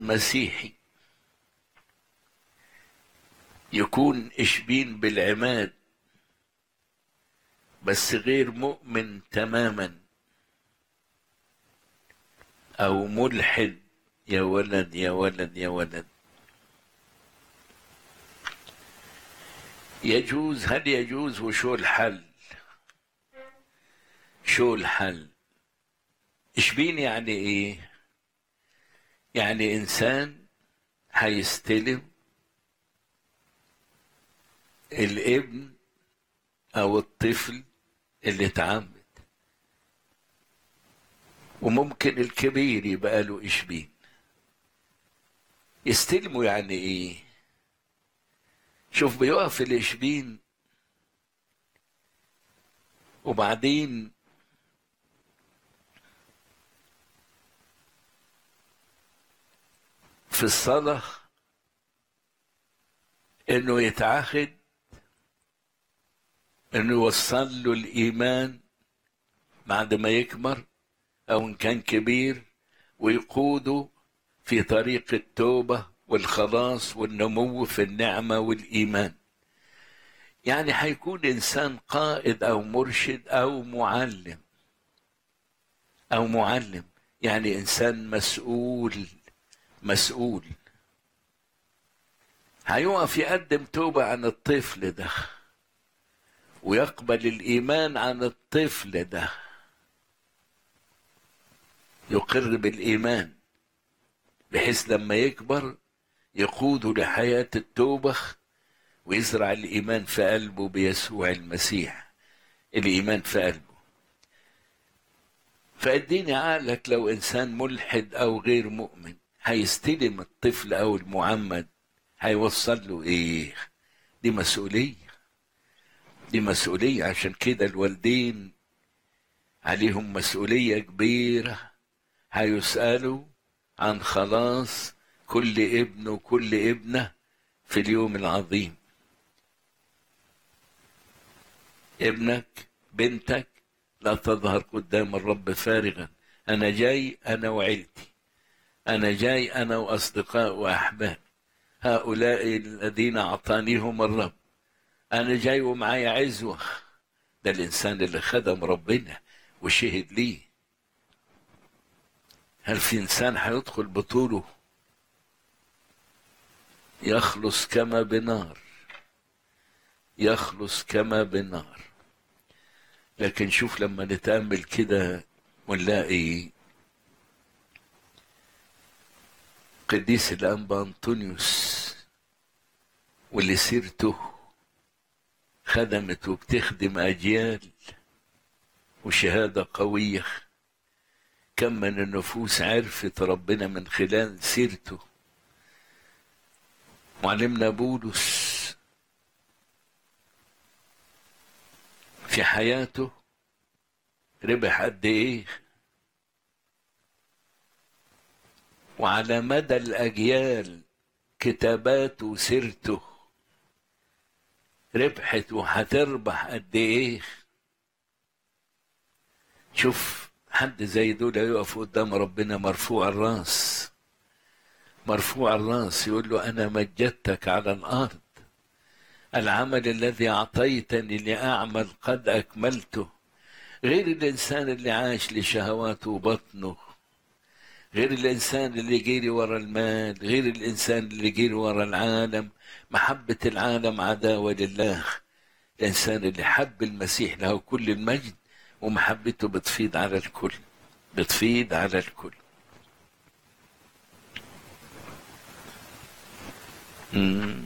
مسيحي يكون إشبين بالعماد بس غير مؤمن تماما أو ملحد يا ولد يا ولد يا ولد يجوز هل يجوز وشو الحل شو الحل إشبين يعني إيه يعني إنسان هيستلم الابن أو الطفل اللي اتعمد وممكن الكبير يبقى له إشبين يستلموا يعني إيه شوف بيقف الإشبين وبعدين في الصلاة إنه يتعهد إنه يوصل له الإيمان بعد ما يكبر أو إن كان كبير ويقوده في طريق التوبة والخلاص والنمو في النعمة والإيمان يعني هيكون إنسان قائد أو مرشد أو معلم أو معلم يعني إنسان مسؤول مسؤول هيقف يقدم توبة عن الطفل ده ويقبل الإيمان عن الطفل ده يقر بالإيمان بحيث لما يكبر يقوده لحياة التوبة ويزرع الإيمان في قلبه بيسوع المسيح الإيمان في قلبه فاديني عقلك لو إنسان ملحد أو غير مؤمن هيستلم الطفل أو المعمد هيوصل له إيه دي مسؤولية دي مسؤولية عشان كده الوالدين عليهم مسؤولية كبيرة هيسألوا عن خلاص كل ابن وكل ابنة في اليوم العظيم ابنك بنتك لا تظهر قدام الرب فارغا أنا جاي أنا وعيلتي أنا جاي أنا وأصدقاء وأحباب هؤلاء الذين أعطانيهم الرب أنا جاي ومعايا عزوة ده الإنسان اللي خدم ربنا وشهد ليه هل في إنسان هيدخل بطوله يخلص كما بنار يخلص كما بنار لكن شوف لما نتأمل كده ونلاقي قديس الأنبا أنطونيوس واللي سيرته خدمت وبتخدم أجيال وشهادة قوية كم من النفوس عرفت ربنا من خلال سيرته معلمنا بولس في حياته ربح قد ايه وعلى مدى الاجيال كتاباته وسيرته ربحت وهتربح قد ايه شوف حد زي دول يقف قدام ربنا مرفوع الراس مرفوع الراس يقول له انا مجدتك على الارض العمل الذي اعطيتني لاعمل قد اكملته غير الانسان اللي عاش لشهواته بطنه غير الانسان اللي جري ورا المال غير الانسان اللي جري ورا العالم محبه العالم عداوه لله الانسان اللي حب المسيح له كل المجد ومحبته بتفيض على الكل بتفيض على الكل مم.